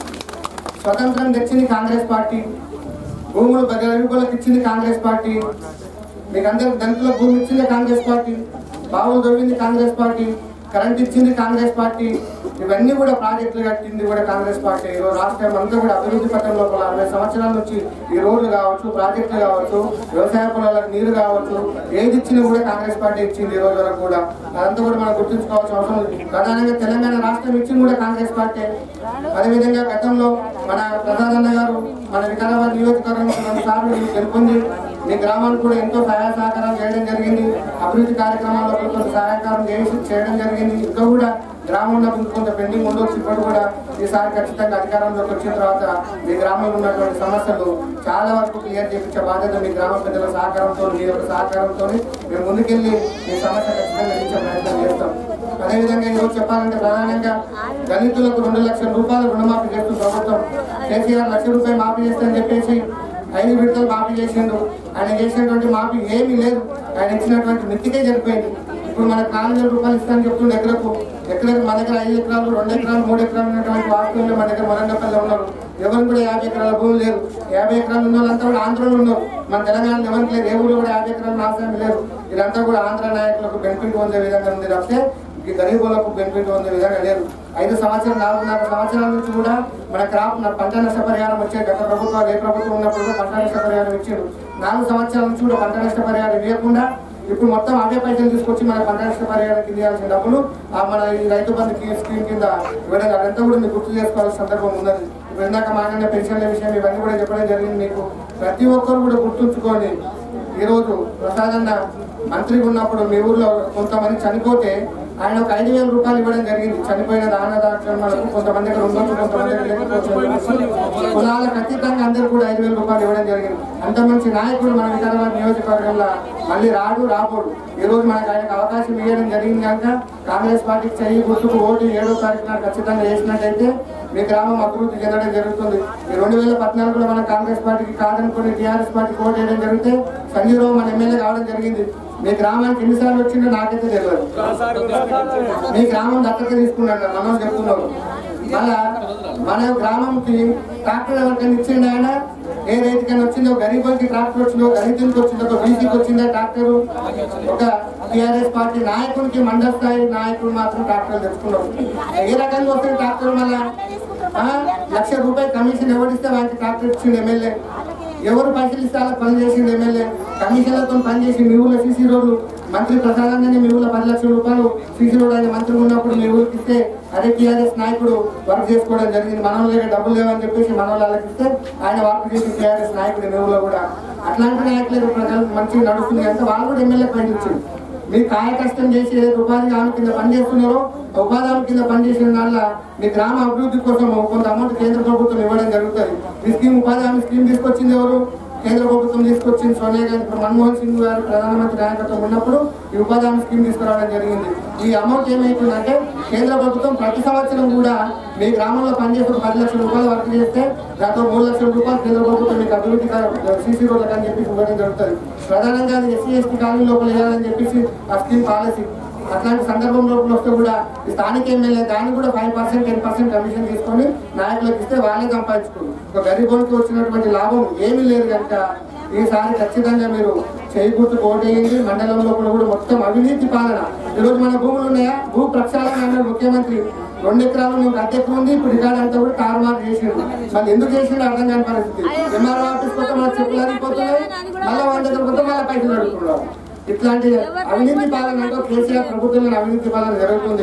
స్వతంత్రం తెచ్చింది కాంగ్రెస్ పార్టీ భూములు గరీబులకు ఇచ్చింది కాంగ్రెస్ పార్టీ మీకు అందరికి దళితులకు భూమి ఇచ్చింది కాంగ్రెస్ పార్టీ బావులు దొరికింది కాంగ్రెస్ పార్టీ కరెంట్ ఇచ్చింది కాంగ్రెస్ పార్టీ ఇవన్నీ కూడా ప్రాజెక్టులు కట్టింది కూడా కాంగ్రెస్ పార్టీ ఈరోజు రాష్ట్రం అంతా కూడా అభివృద్ధి పథంలో ఒక అరవై సంవత్సరాల నుంచి ఈ రోడ్లు కావచ్చు ప్రాజెక్టులు కావచ్చు వ్యవసాయ పొలాలకు నీరు కావచ్చు ఏది ఇచ్చినా కూడా కాంగ్రెస్ పార్టీ ఇచ్చింది ఈ రోజు వరకు కూడా అదంతా కూడా మనం గుర్తుంచుకోవాల్సిన అవసరం ఉంది ప్రధానంగా తెలంగాణ రాష్ట్రం ఇచ్చింది కూడా కాంగ్రెస్ పార్టీ అదేవిధంగా గతంలో మన ప్రసాదన్న గారు మన వికారాబాద్ నియోజకవర్గం రెండు సార్లు గెలుపొంది మీ గ్రామానికి కూడా ఎంతో సహాయ సహకారం చేయడం జరిగింది అభివృద్ధి కార్యక్రమాల్లో కూడా కొంత సహాయకారం చేసి చేయడం జరిగింది ఇంకా కూడా గ్రామంలో కొంత కొంత పెండింగ్ ఉండొచ్చు ఇప్పుడు కూడా ఈసారి ఖచ్చితంగా అధికారంలోకి వచ్చిన తర్వాత మీ గ్రామంలో ఉన్నటువంటి సమస్యలు చాలా వరకు క్లియర్ చేయించే బాధ్యత మీ గ్రామ పెద్దల సహకారంతో మీ యొక్క సహకారంతో మేము ముందుకెళ్ళి మీ సమస్య ఖచ్చితంగా తీర్చే ప్రయత్నం చేస్తాం అదేవిధంగా ఈరోజు చెప్పాలంటే ప్రధానంగా దళితులకు రెండు లక్షల రూపాయలు రుణమాఫీ చేస్తుంది ప్రభుత్వం కేసీఆర్ లక్ష రూపాయలు మాఫీ చేస్తారని చెప్పేసి ఐదు విడతలు మాఫీ చేసిండు ఆయన చేసినటువంటి మాఫీ ఏమీ లేదు ఆయన ఇచ్చినటువంటి మిత్తికే జరిపోయింది ఇప్పుడు మనకు నాలుగు వేల రూపాయలు ఇస్తానని చెప్తుండే ఎకరకు ఎకరకు మన దగ్గర ఐదు ఎకరాలు రెండు ఎకరాలు మూడు ఎకరాలు ఉన్నటువంటి వాస్తవంలో మన దగ్గర వరంగల్లో ఉన్నారు ఎవరు కూడా యాభై ఎకరాల భూమి లేదు యాభై ఎకరాలు ఉన్న వాళ్ళంతా కూడా ఆంధ్రలో ఉన్నారు మన తెలంగాణలో ఎవరికి లేదు ఏ ఊరు కూడా యాభై ఎకరాలు నాశనం లేదు ఇదంతా కూడా ఆంధ్ర నాయకులకు బెనిఫిట్ పొందే విధంగా ఉంది తప్పితే ఈ గరీబులకు బెనిఫిట్ పొందే విధంగా లేదు ఐదు సంవత్సరాలు నాలుగున్నర సంవత్సరాల నుంచి కూడా మన క్రాప్ మన పంట నష్ట పరిహారం వచ్చే గత ప్రభుత్వాలు ఏ ప్రభుత్వం ఉన్నప్పుడు కూడా పంట నష్ట పరిహారం ఇచ్చారు నాలుగు సంవత్సరాల నుంచి కూడా పంట నష్ట పరిహారం ఇవ్వకుండా ఇప్పుడు మొత్తం అవే పైసలు తీసుకొచ్చి మన పంట నష్ట పరిహారం కింద ఇవ్వాల్సిన డబ్బులు ఆ మన ఈ రైతు బంధు కి- స్కీమ్ కింద ఇవ్వడం అదంతా కూడా మీకు గుర్తు చేసుకోవాల్సిన సందర్భం ఉన్నది ఇప్పుడు ఇందాక మాట్లాడిన పెన్షన్ల విషయం ఇవన్నీ కూడా చెప్పడం జరిగింది మీకు ప్రతి ఒక్కరు కూడా గుర్తుంచుకోండి ఈరోజు ప్రసాదన్న మంత్రిగా ఉన్నప్పుడు మీ ఊర్లో కొంతమంది చనిపోతే ఆయన ఒక ఐదు వేల రూపాయలు ఇవ్వడం జరిగింది చనిపోయిన దానదాక్షణకు కొంతమంది దగ్గర ఉండొచ్చు కొంతమంది దగ్గర లేకపోవచ్చు కులాలకు అతీతంగా అందరూ కూడా ఐదు వేల రూపాయలు ఇవ్వడం జరిగింది అంత మంచి నాయకుడు మన వికారాబాద్ నియోజకవర్గంలో మళ్ళీ రాడు రాబోడు ఈ రోజు మనకు ఆయనకు అవకాశం ఇవ్వడం జరిగింది కనుక కాంగ్రెస్ పార్టీకి చెయ్యి గుర్తుకు ఓటు ఏడో తారీఖు నాడు ఖచ్చితంగా వేసినట్టయితే మీ గ్రామం అభివృద్ధి చెందడం జరుగుతుంది ఈ రెండు వేల పద్నాలుగులో మనం కాంగ్రెస్ పార్టీకి కాదనుకుని టీఆర్ఎస్ పార్టీకి ఓటు వేయడం జరిగితే సంజీవ్ రావు మన ఎమ్మెల్యే కావడం జరిగింది మీ గ్రామానికి ఎన్నిసార్లు వచ్చిందో నాకైతే తెలియదు మీ గ్రామం దత్తత తీసుకున్నాడు మనం చెప్తున్నారు మళ్ళా మన గ్రామంకి ట్రాక్టర్ ఎవరికైనా ఇచ్చిండు ఆయన ఏ రైతుకైనా వచ్చిందో గరీబులకి ట్రాక్టర్ వచ్చిందో దళితులకి వచ్చిందో ఒక బీసీకి వచ్చిందా ట్రాక్టర్ ఒక టిఆర్ఎస్ పార్టీ నాయకుడికి మండల స్థాయి నాయకుడు మాత్రం ట్రాక్టర్ తెచ్చుకున్నారు ఏ రకంగా వస్తుంది ట్రాక్టర్ మళ్ళా ఆ? లక్ష రూపాయలు కమిషన్ ఎవరిస్తే వారికి ట్రాక్టర్ ఇచ్చిండు ఎమ్మెల్యే ఎవరు పైసలు ఇస్తే వాళ్ళకి పని చేసిండు ఎమ్మెల్యే కమిషన్లతో పని చేసి మీ ఊళ్ళో సీసీ రోడ్లు మంత్రి ప్రసాదంగానే మీ ఊళ్ళో పది లక్షల రూపాయలు సీసీ రోడ్ ఆయన మంత్రి ఉన్నప్పుడు మీ ఊరికి ఇస్తే అదే టీఆర్ఎస్ నాయకుడు వర్క్ చేసుకోవడం జరిగింది మన వాళ్ళ దగ్గర డబ్బులు లేవని చెప్పేసి మన వాళ్ళకి ఇస్తే ఆయన వర్క్ చేసి టీఆర్ఎస్ నాయకుడు మీ ఊళ్ళో కూడా అట్లాంటి నాయకులు ప్రజలు మంచిగా నడుస్తుంది అంటే వాళ్ళు కూడా ఎమ్మెల్యే పని ఇచ్చింది మీరు కాయ కష్టం చేసి ఏదైతే ఉపాధి హామీ కింద పనిచేస్తున్నారో ఆ ఉపాధి హామీ కింద పనిచేసిన దానిలో మీ గ్రామ అభివృద్ధి కోసం కొంత అమౌంట్ కేంద్ర ప్రభుత్వం ఇవ్వడం జరుగుతుంది ఈ స్కీమ్ ఉపాధి హామీ స్కీమ్ తీసుకొచ్చింది ఎవరు కేంద్ర ప్రభుత్వం తీసుకొచ్చింది సోనియా గాంధీ ఇప్పుడు మన్మోహన్ సింగ్ గారు ప్రధానమంత్రి నాయకత్వం ఉన్నప్పుడు ఈ ఉపాధి హామీ స్కీమ్ తీసుకురావడం జరిగింది ఈ అమౌంట్ ఏమైతుందంటే కేంద్ర ప్రభుత్వం ప్రతి సంవత్సరం కూడా మీ గ్రామంలో పనిచేసే ఒక పది లక్షల రూపాయలు వర్క్ చేస్తే దాంతో మూడు లక్షల రూపాయలు కేంద్ర ప్రభుత్వం మీకు అభివృద్ధి సీసీ రోడ్లకు అని చెప్పేసి ఇవ్వడం జరుగుతుంది ప్రధానంగా అది ఎస్సీ ఎస్టీ కాలనీ లోపల వేయాలని చెప్పేసి ఆ స్కీమ్ పాలసీ అట్లాంటి సందర్భం లోపల వస్తే కూడా ఈ స్థానిక ఎమ్మెల్యే దాన్ని కూడా five percent ten percent commission తీసుకొని నాయకులకు ఇస్తే వాళ్ళే సంపాదించుకోరు ఒక గరీబోనికి వచ్చినటువంటి లాభం ఏమీ లేదు కనుక ఈసారి ఖచ్చితంగా మీరు చేయి గుర్తు ఓటేయండి మండలం లోపల కూడా మొత్తం అవినీతి పాలన ఈరోజు మన భూములు ఉన్నాయా భూ ప్రక్షాళన అన్నాడు ముఖ్యమంత్రి రెండు ఎకరాలు మీకు అద్దెకు ఉంది ఇప్పుడు రికార్డు అంతా కూడా తారుమారు చేసిండు మళ్ళీ ఎందుకు చేసిండు అర్థం కాని పరిస్థితి ఎంఆర్ఓ ఆఫీస్ కొత్త మనకు చెప్పులు అరిగిపోతున్నాయి మళ్ళీ వాళ్ళ దగ్గర కొత్త మళ్ళీ పైసలు అడుగుతున్నారు ఇట్లాంటి అవినీతి పాలన అంటే కేసీఆర్ ప్రభుత్వంలో అవినీతి పాలన జరుగుతుంది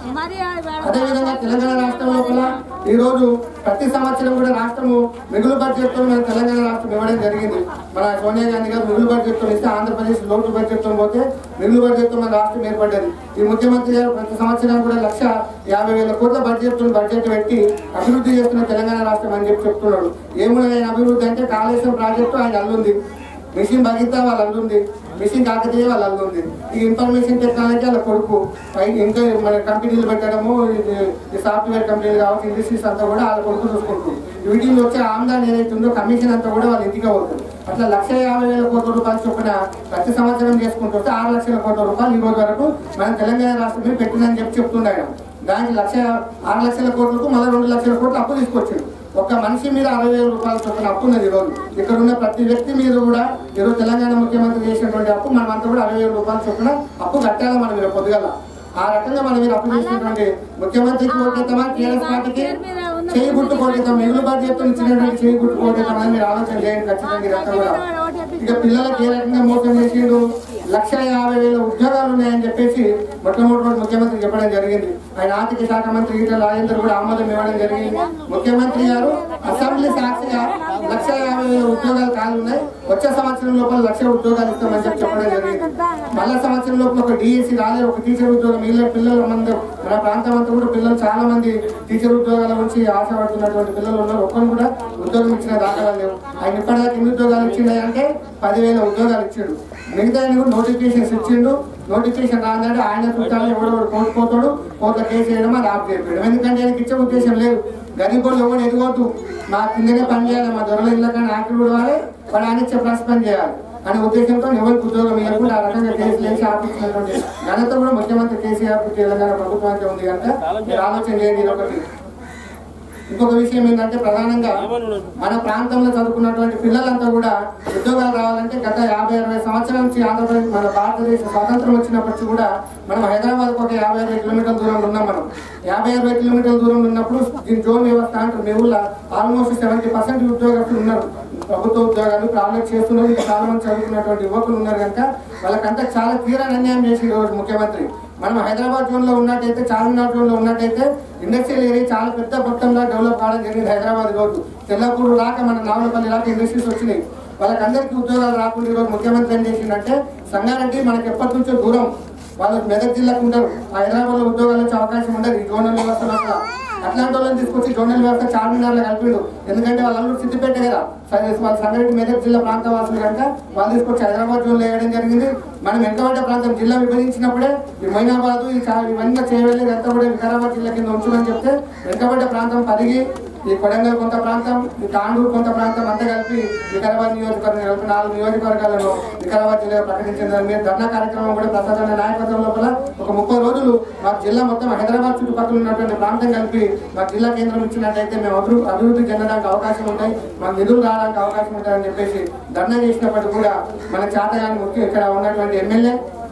అదేవిధంగా తెలంగాణ రాష్ట్రం లోపల ఈ రోజు ప్రతి సంవత్సరం కూడా రాష్ట్రము మిగులు బడ్జెట్ తో మన తెలంగాణ రాష్ట్రం ఇవ్వడం జరిగింది మన సోనియా గాంధీ గారు మిగులు బడ్జెట్ తో ఇస్తే ఆంధ్రప్రదేశ్ లోటు బడ్జెట్ తో పోతే మిగులు బడ్జెట్ తో మన రాష్ట్రం ఏర్పడ్డది ఈ ముఖ్యమంత్రి గారు ప్రతి సంవత్సరం కూడా లక్ష యాభై వేల కోట్ల బడ్జెట్ తో బడ్జెట్ పెట్టి అభివృద్ధి చేస్తున్న తెలంగాణ రాష్ట్రం అని చెప్పి చెప్తున్నాడు ఏమున్నది ఆయన అభివృద్ధి అంటే కాళేశ్వరం ప్రాజెక్టు ఆయన అల్లుంది మిషన్ భగీత వాళ్ళు అందుంది మిషన్ కాకతీయ వాళ్ళు అందుంది ఈ ఇన్ఫర్మేషన్ టెక్నాలజీ వాళ్ళ కొడుకు పై- ఇంకా మన కంపెనీలు పెట్టడము ఇది- ఈ సాఫ్ట్వేర్ కంపెనీలు కావచ్చు ఇండస్ట్రీస్ అంతా కూడా వాళ్ళ కొడుకు చూసుకుంటుంది వీటిలో వచ్చే ఆమ్దాన్ ఏదైతే ఉందో కమిషన్ అంతా కూడా వాళ్ళ ఇంటికి అవుతుంది అట్లా లక్ష యాభై వేల కోట్ల రూపాయలు చొప్పున ప్రతి సంవత్సరం చేసుకుంటూ వస్తే ఆరు లక్షల కోట్ల రూపాయలు ఈ రోజు వరకు మన తెలంగాణ రాష్ట్రం మీద పెట్టిందని చెప్పి చెప్తుండే ఆయన. దానికి లక్ష ఆరు లక్షల కోట్లకు మళ్ళీ రెండు లక్షల కోట్లు అప్పు తీసుకొచ్చాడు ఒక మనిషి మీద అరవై వేల రూపాయల చొప్పున అప్పు ఉన్నది ఈరోజు ఇక్కడ ఉన్న ప్రతి వ్యక్తి మీద కూడా ఈరోజు తెలంగాణ ముఖ్యమంత్రి చేసినటువంటి అప్పు మనం అంతా కూడా అరవై వేల రూపాయల చొప్పున అప్పు కట్టాలి మనం మీద పొద్దుగల ఆ రకంగా మనం మీద అప్పు చేసినటువంటి ముఖ్యమంత్రికి ఓటేద్దామా టీఆర్ఎస్ పార్టీకి చేయి గుర్తు కోటేద్దాం మిగులు బాధ్యత ఇచ్చినటువంటి చేయి గుర్తు కోటేద్దామని మీరు ఆలోచన చేయండి ఖచ్చితంగా ఇదంతా కూడా ఇక పిల్లలకి ఏ రకంగా మోసం చేసిండు లక్ష యాభై వేల ఉద్యోగాలు ఉన్నాయని చెప్పేసి మొట్టమొదటి రోజు ముఖ్యమంత్రి చెప్పడం జరిగింది ఆయన ఆర్థిక శాఖ మంత్రి ఈటల రాజేందర్ కూడా ఆమోదం ఇవ్వడం జరిగింది ముఖ్యమంత్రి గారు అసెంబ్లీ సాక్షిగా లక్ష యాభై వేల ఉద్యోగాలు కాలు ఉన్నాయి వచ్చే సంవత్సరం లోపల లక్ష ఉద్యోగాలు ఇస్తామని చెప్పి చెప్పడం జరిగింది మళ్ళా సంవత్సరం లోపల ఒక డిఎస్సి రాలేదు ఒక టీచర్ ఉద్యోగం వీళ్ళ పిల్లల మంది మన ప్రాంతం అంతా కూడా పిల్లలు చాలా మంది టీచర్ ఉద్యోగాల నుంచి ఆశపడుతున్నటువంటి పిల్లలు ఉన్నారు ఒక్కరు కూడా ఉద్యోగం ఇచ్చిన దాఖలాలు లేవు ఆయన ఇప్పటిదాకా ఎన్ని ఉద్యోగాలు ఇచ్చిండే అంటే పదివేల ఉద్యోగాలు ఇచ్చిండు మిగతా ఆయన కూడా నోటిఫికేషన్స్ ఇచ్చిండు నోటిఫికేషన్ రాగానే ఆయన చుట్టాలు ఎవడో కోర్టు పోతాడు కోర్టులో కేసు వేయడం అది ఆఫ్ చేయడం ఎందుకంటే ఆయనకి ఇచ్చే ఉద్దేశం లేదు గరీబులు ఎవరు ఎదుగొద్దు మా కిందనే పని చేయాలి మా దొరల ఇళ్ళ కానీ ఆకలి విడవాలి వాడు ఆయన ఇచ్చే ప్లస్ పని చేయాలి అనే ఉద్దేశంతో ఎవరికి ఉద్యోగం ఇవ్వకుండా ఆ రకంగా కేసులు వేసి ఆపించినటువంటి ఘనత కూడా ముఖ్యమంత్రి కేసీఆర్ తెలంగాణ ప్రభుత్వానికి ఉంది కనుక మీరు ఆలోచన చేయండి ఇది ఒకటి ఇంకొక విషయం ఏంటంటే ప్రధానంగా మన ప్రాంతంలో చదువుకున్నటువంటి పిల్లలంతా కూడా ఉద్యోగాలు రావాలంటే గత యాభై అరవై సంవత్సరాల నుంచి ఆంధ్రప్రదేశ్ మన భారతదేశ స్వాతంత్రం వచ్చినప్పటికీ కూడా మనం హైదరాబాద్ ఒక యాభై అరవై కిలోమీటర్ల దూరంలో ఉన్నాం మనం యాభై అరవై కిలోమీటర్ల దూరంలో ఉన్నప్పుడు దీని జోన్ వ్యవస్థ అంటారు మీ ఊళ్ళో ఆల్మోస్ట్ సెవెంటీ పర్సెంట్ ఉద్యోగస్తులు ఉన్నారు ప్రభుత్వ ఉద్యోగాలు ప్రాజెక్ట్ చేస్తున్నారు ఇంకా చాలా మంది చదువుకున్నటువంటి యువకులు ఉన్నారు కనుక వాళ్ళకంతా చాలా తీవ్ర అన్యాయం చేసి ఈ రోజు ముఖ్యమంత్రి మనం హైదరాబాద్ జోన్ లో ఉన్నట్టయితే చార్మినార్ జోన్ లో ఉన్నట్టయితే ఇండస్ట్రియల్ ఏరియా చాలా పెద్ద మొత్తంలో డెవలప్ కావడం జరిగింది హైదరాబాద్ రోజు తెల్లపూరు దాకా మన నావలపల్లి దాకా ఇండస్ట్రీస్ వచ్చినాయి వాళ్ళకందరికీ ఉద్యోగాలు రాకుండా ఈరోజు ముఖ్యమంత్రి ఏం చేసిందంటే సంగారెడ్డి మనకి ఎప్పటి నుంచో దూరం వాళ్ళు మెదక్ జిల్లాకు ఉంటారు హైదరాబాద్ లో ఉద్యోగాలు వచ్చే అవకాశం ఉండదు ఈ జోనల్ వ్యవస్థలో కూడా అట్లాంటి వాళ్ళని తీసుకొచ్చి జోనల్ వ్యవస్థ చార్మినార్ లో కలిపిండు ఎందుకంటే వాళ్ళందరూ సిద్దిపేట కదా సరే వాళ్ళ సంగారెడ్డి మెదక్ జిల్లా ప్రాంత వాసులు కనుక వాళ్ళు తీసుకొచ్చి హైదరాబాద్ జోన్లో వేయడం జరిగింది మనం వెంకబడ్డ ప్రాంతం జిల్లా విభజించినప్పుడే ఈ మైనాబాద్ ఈ చా- ఇవన్నీ చేయలేదు అంతా కూడా వికారాబాద్ జిల్లా కింద ఉంచుమని చెప్తే వెంకబడ్డ ప్రాంతం పరిగి ఈ కొడంగల్ కొంత ప్రాంతం ఈ తాండూరు కొంత ప్రాంతం అంతా కలిపి వికారాబాద్ నియోజకవర్గం కలిపి నాలుగు నియోజకవర్గాలను వికారాబాద్ జిల్లా ప్రకటించిన దాని మీద ధర్నా కార్యక్రమం కూడా ప్రసాద్ అన్న నాయకత్వం లోపల ఒక ముప్పై రోజులు మా జిల్లా మొత్తం హైదరాబాద్ చుట్టుపక్కల ఉన్నటువంటి ప్రాంతం కలిపి మా జిల్లా కేంద్రం ఇచ్చినట్టయితే మేము అభివృద్ధి అభివృద్ధి చెందడానికి అవకాశం ఉంటాయి మాకు నిధులు రావడానికి అవకాశం ఉంటాయని చెప్పేసి ధర్నా చేసినప్పటికీ కూడా మన చేతగాని ముఖ్యం ఇక్కడ ఉన్నటువంటి ఎమ్మెల్యే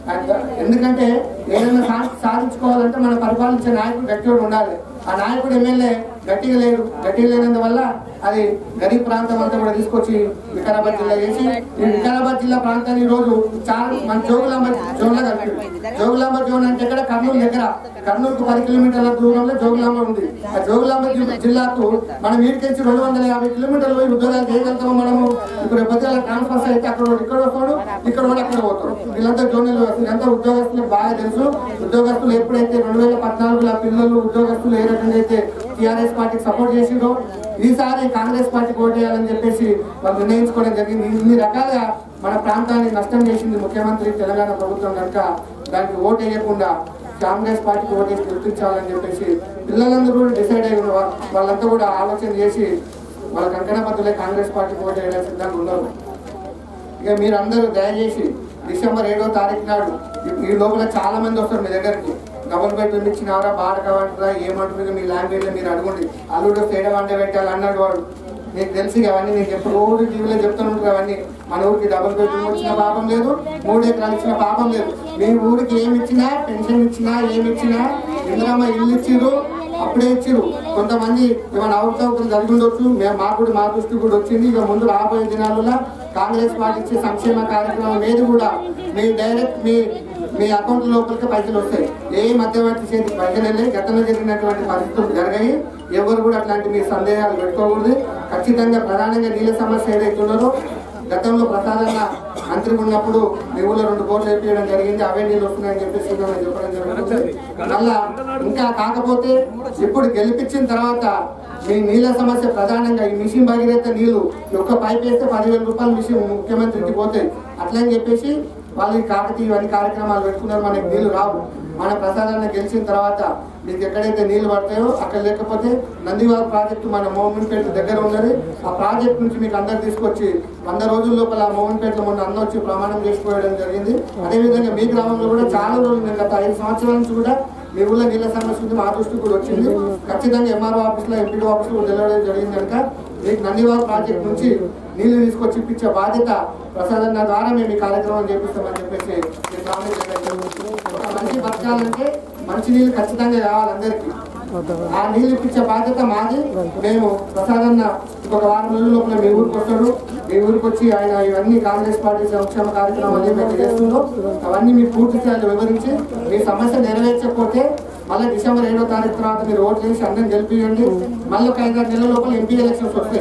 ఎందుకంటే ఏదైనా సా- సాధించుకోవాలంటే మనం పరిపాలించే నాయకుడు గట్టిగా ఉండాలి ఆ నాయకుడు ఎమ్మెల్యే గట్టిగా లేడు గట్టిగా లేనందువల్ల అది గరీబ్ ప్రాంతం అంతా కూడా తీసుకొచ్చి వికారాబాద్ జిల్లా చేసి ఈ వికారాబాద్ జిల్లా ప్రాంతాన్ని ఈ రోజు చాలా మన జోగులాంబ జోన్ లో కలిపి జోగులాంబ జోన్ అంటే ఇక్కడ కర్నూలు దగ్గర కర్నూలుకు పది కిలోమీటర్ల దూరంలో జోగులాంబ ఉంది ఆ జోగులాంబ జి- జిల్లాకు మనం వీటికి రెండు వందల యాభై కిలోమీటర్లు పోయి ఉద్యోగాలు చేయగలుగుతాము మనము ఇప్పుడు పొద్దున ట్రాన్స్ఫర్స్ అయితే అక్కడ ఒకడు ఇక్కడ వస్తాడు ఇక్కడ కూడా అక్కడ పోతాడు వీళ్ళంతా జోనల్ వీళ్ళంతా ఉద్యోగస్తులకు బాగా తెలుసు ఉద్యోగస్తులు ఎప్పుడైతే రెండు వేల పద్నాలుగులో పిల్లలు ఉద్యోగస్తులు ఏ రకంగా అయితే టీఆర్ఎస్ పార్టీకి సపోర్ట్ చేసిందో ఈసారి కాంగ్రెస్ పార్టీకి ఓటు వేయాలని చెప్పేసి వాళ్ళు నిర్ణయించుకోవడం జరిగింది ఇన్ని రకాలుగా మన ప్రాంతానికి నష్టం చేసింది ముఖ్యమంత్రి తెలంగాణ ప్రభుత్వం కనుక దానికి ఓటు వేయకుండా కాంగ్రెస్ పార్టీకి ఓటేసి గుర్తించాలని చెప్పేసి పిల్లలందరూ కూడా డిసైడ్ అయి ఉన్నారు వాళ్ళంతా కూడా ఆలోచన చేసి వాళ్ళ కంకణ పద్ధతులే కాంగ్రెస్ పార్టీకి ఓటు వేయడం సిద్ధంగా ఉన్నారు ఇక మీరందరూ దయచేసి డిసెంబర్ ఏడో తారీఖు నాడు ఈ- ఈ లోపల చాలా మంది వస్తారు మీ దగ్గరికి డబుల్ బెడ్రూమ్ ఇచ్చినారా బాడకమంటారా ఏమంటారు మీ లాంగ్వేజ్ లో మీరు అడగండి అల్లుడు తేడా వంట పెట్టాలి అన్నాడు వాడు నీకు తెలిసి అవన్నీ నీకు ఎప్పుడు రోజు టీవీలో చెప్తుంటారు అవన్నీ మన ఊరికి డబుల్ బెడ్రూమ్ వచ్చిన పాపం లేదు మూడు ఎకరాలు ఇచ్చిన పాపం లేదు మీ ఊరికి ఏమి ఇచ్చినా పెన్షన్ ఇచ్చినా ఏమి ఇచ్చినా ఇంద్రమ్మ ఇల్లు ఇచ్చిరు అప్పుడే ఇచ్చిరు కొంతమంది ఏమైనా అవకతవకలు జరిగి ఉండొచ్చు మేము మాకు కూడా మా దృష్టి కూడా వచ్చింది ఇక ముందు రాబోయే దినాలలో కాంగ్రెస్ పార్టీ ఇచ్చే సంక్షేమ కార్యక్రమం ఏది కూడా మీ డైరెక్ట్ మీ మీ అకౌంట్ లోపలికి పైసలు వస్తాయి ఏ మధ్యవర్తి చేతికి పైసలు వెళ్ళి గతంలో జరిగినటువంటి పరిస్థితులు జరిగాయి ఎవరు కూడా అట్లాంటి మీ సందేహాలు పెట్టుకోకూడదు ఖచ్చితంగా ప్రధానంగా నీళ్ళ సమస్య ఏదైతే ఉన్నదో గతంలో ప్రసాదన్న మంత్రి ఉన్నప్పుడు మీ ఊళ్ళో రెండు కోట్లు వేపించడం జరిగింది అవే నీళ్ళు వస్తున్నాయని చెప్పేసి నేను చెప్పడం జరుగుతుంది మళ్ళా ఇంకా కాకపోతే ఇప్పుడు గెలిపించిన తర్వాత మీ నీళ్ళ సమస్య ప్రధానంగా ఈ మిషన్ భగీరథ నీళ్లు ఈ ఒక్క పైప్ వేస్తే పదివేల రూపాయలు మిషన్ ముఖ్యమంత్రికి పోతాయి అట్లని చెప్పేసి వాళ్ళు ఈ కాకతీయ ఇవన్నీ కార్యక్రమాలు పెట్టుకున్నారు మనకి నీళ్లు రావు మన ప్రసాదాన్ని గెలిచిన తర్వాత మీకు ఎక్కడైతే నీళ్లు పడతాయో అక్కడ లేకపోతే నందివాల ప్రాజెక్టు మన మోహన్పేట దగ్గర ఉన్నది ఆ ప్రాజెక్ట్ నుంచి మీకు అందరు తీసుకొచ్చి వంద రోజుల లోపల మోహన్పేటలో మొన్న అన్న వచ్చి ప్రమాణం చేసుకోవడం జరిగింది అదేవిధంగా మీ గ్రామంలో కూడా చాలా రోజులు నేను గత ఐదు సంవత్సరాల నుంచి కూడా మీ ఊళ్ళో నీళ్ళ సమస్య ఉంది మా దృష్టికి కూడా వచ్చింది ఖచ్చితంగా ఎంఆర్ఓ ఆఫీస్ లో ఎంపీడీ ఆఫీస్ లో నిలవడం జరిగింది కనుక మీకు నందివాల ప్రాజెక్ట్ నుంచి నీళ్లు తీసుకొచ్చి ఇప్పించే బాధ్యత ప్రసాదన్న ద్వారా మేము ఈ కార్యక్రమం చేపిస్తామని చెప్పేసి మీకు ప్రామిస్ చేయడం జరుగుతుంది. ఒక మంచి బతకాలంటే మంచి నీళ్ళు ఖచ్చితంగా కావాలి అందరికీ ఆ నీళ్ళు ఇప్పించే బాధ్యత మాది మేము ప్రసాదన్న ఇంకొక వారం రోజుల లోపల మీ ఊరికి వస్తాడు మీ ఊరికి వచ్చి ఆయన ఇవన్నీ కాంగ్రెస్ పార్టీ సంక్షేమ కార్యక్రమాలు ఏమైతే చేస్తుందో అవన్నీ మీకు పూర్తి స్థాయిలో వివరించి మీ సమస్య నెరవేర్చకపోతే మళ్ళీ డిసెంబర్ ఏడో తారీఖు తర్వాత మీరు ఓట్లు వేసి అందరం గెలిపియండి మళ్ళీ ఒక ఐదారు నెలల లోపల ఎంపీ ఎలక్షన్స్ వస్తాయి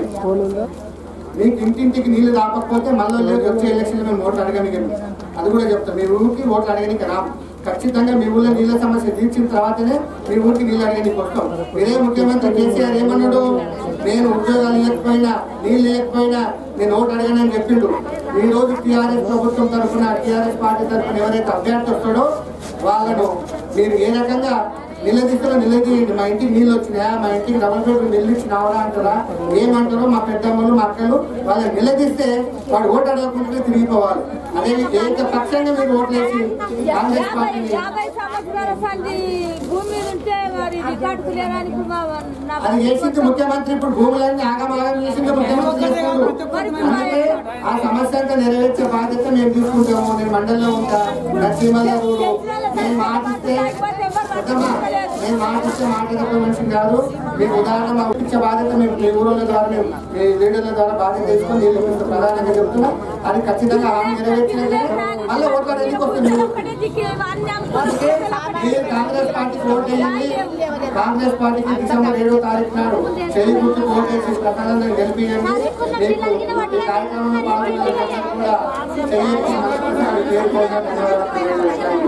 మీకు ఇంటింటికి నీళ్లు రాకపోతే మళ్ళీ లేదు వచ్చే ఎలక్షన్ మేము ఓట్లు అడగనికి అది కూడా చెప్తాం మీ ఊరికి ఓట్లు అడగనికి రాము ఖచ్చితంగా మీ ఊళ్ళో నీళ్ళ సమస్య తీర్చిన తర్వాతనే మీ ఊరికి నీళ్ళు అడగనికి వస్తాం మీరే ముఖ్యమంత్రి కేసీఆర్ ఏమన్నాడు నేను ఉద్యోగాలు ఇవ్వకపోయినా నీళ్ళు ఇవ్వకపోయినా నేను ఓటు అడగనని చెప్పిండు ఈ రోజు టీఆర్ఎస్ ప్రభుత్వం తరఫున టీఆర్ఎస్ పార్టీ తరఫున ఎవరైతే అభ్యర్థి వస్తాడో వాళ్ళను మీరు ఏ రకంగా నిలదీస్తారో నిలదీయండి మా ఇంటికి నీళ్ళు వచ్చినాయా మా ఇంటికి డబల్ బెడ్రూమ్ నీళ్ళు ఇచ్చినావరా అంటారా ఏమంటారో మా పెద్దమ్మలు మా అక్కలు వాళ్ళని నిలదీస్తే వాడు ఓటు అడగకుండా తిరిగిపోవాలి అదే ఏకపక్షంగా మీరు ఓట్లు వేసి కాంగ్రెస్ యాభై పార్టీని యాభై సంవత్సరాల సంది భూమి మీద ఉంటే మరి రికార్డుకు లేదని ఇప్పుడు మా నా అది చేసింది ముఖ్యమంత్రి ఇప్పుడు భూములన్నీ ఆగమాగం చేసింది ముఖ్యమంత్రి చేస్తున్నాడు అందుకే ఆ సమస్య అంతా నెరవేర్చే బాధ్యత మేము తీసుకుంటాము నేను మండలిలో ఉంటా నరసింహరావు నేను మాటిస్తే పెద్దమ్మా నేను మాటిస్తే మాట తప్ప మనిషి కాదు మీకు ఉదాహరణ మా ఇచ్చే బాధ్యత మేము మీ ఊరోళ్ళ ద్వారా మేము మీ లీడర్ల ద్వారా బాధ్యత తీసుకొని నేను మీకు ప్రధానంగా చెప్తున్నా అది ఖచ్చితంగా హామీ నెరవేర్చినట్టే మళ్ళీ ఓట్ల ఎందుకు వస్తుంది ఒక్కటే దిక్కు అన్ని అందుకే మీరు కాంగ్రెస్ పార్టీకి ఓట్ వేయండి కాంగ్రెస్ పార్టీకి డిసెంబర్ ఏడో తారీఖు నాడు చెయ్యి గుర్తు ఓట్ వేసి ప్రధానంగా గెలిపియండి మీకు ఈ కార్యక్రమంలో పాల్గొన్న కూడా చెయ్యి గుర్తు మరొకసారి పేర్కొన్న ధన్యవాదాలు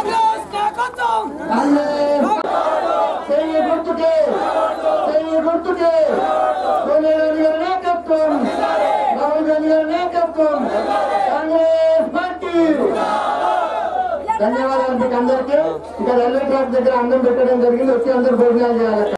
కాంగ్రెస్ చెయ్యి గుర్తుకే చెయ్యి గుర్తుకే సోనియా గాంధీ గారి నాయకత్వం రాహుల్ గాంధీ గారి నాయకత్వం కాంగ్రెస్ పార్టీ ధన్యవాదాలు మీకు అందరికీ ఇక రైల్వే ట్రాక్ దగ్గర అన్నం పెట్టడం జరిగింది వచ్చి అందరూ భోజనాలు చేయాలి